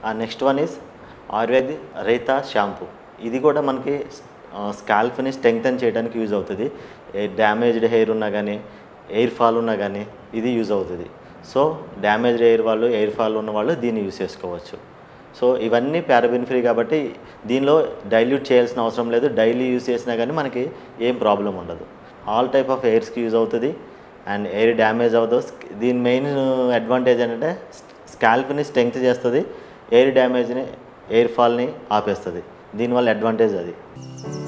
ఆ next one is Ayurved ritha shampoo ఇది కూడా మనకి స్కాల్ఫ్ని స్ట్రెంగ్తన్ చేయడానికి యూజ్ అవుతుంది డ్యామేజ్డ్ హెయిర్ ఉన్నా కానీ ఎయిర్ ఫాల్ ఉన్నా కానీ ఇది యూజ్ అవుతుంది సో డ్యామేజ్డ్ ఎయిర్ వాళ్ళు ఎయిర్ ఫాల్ ఉన్న వాళ్ళు దీన్ని యూజ్ చేసుకోవచ్చు సో ఇవన్నీ పారాబిన్ ఫ్రీ కాబట్టి దీనిలో డైల్యూట్ చేయాల్సిన అవసరం లేదు డైలీ యూజ్ చేసినా కానీ మనకి ఏం ప్రాబ్లం ఉండదు ఆల్ టైప్ ఆఫ్ ఎయిర్స్కి యూజ్ అవుతుంది అండ్ ఎయిర్ డ్యామేజ్ అవ్వదు దీని మెయిన్ అడ్వాంటేజ్ ఏంటంటే స్కాల్ప్ని స్ట్రెంగ్త్ చేస్తుంది ఎయిర్ డ్యామేజ్ని ఎయిర్ ఫాల్ని ఆపేస్తుంది దీనివల్ల అడ్వాంటేజ్ అది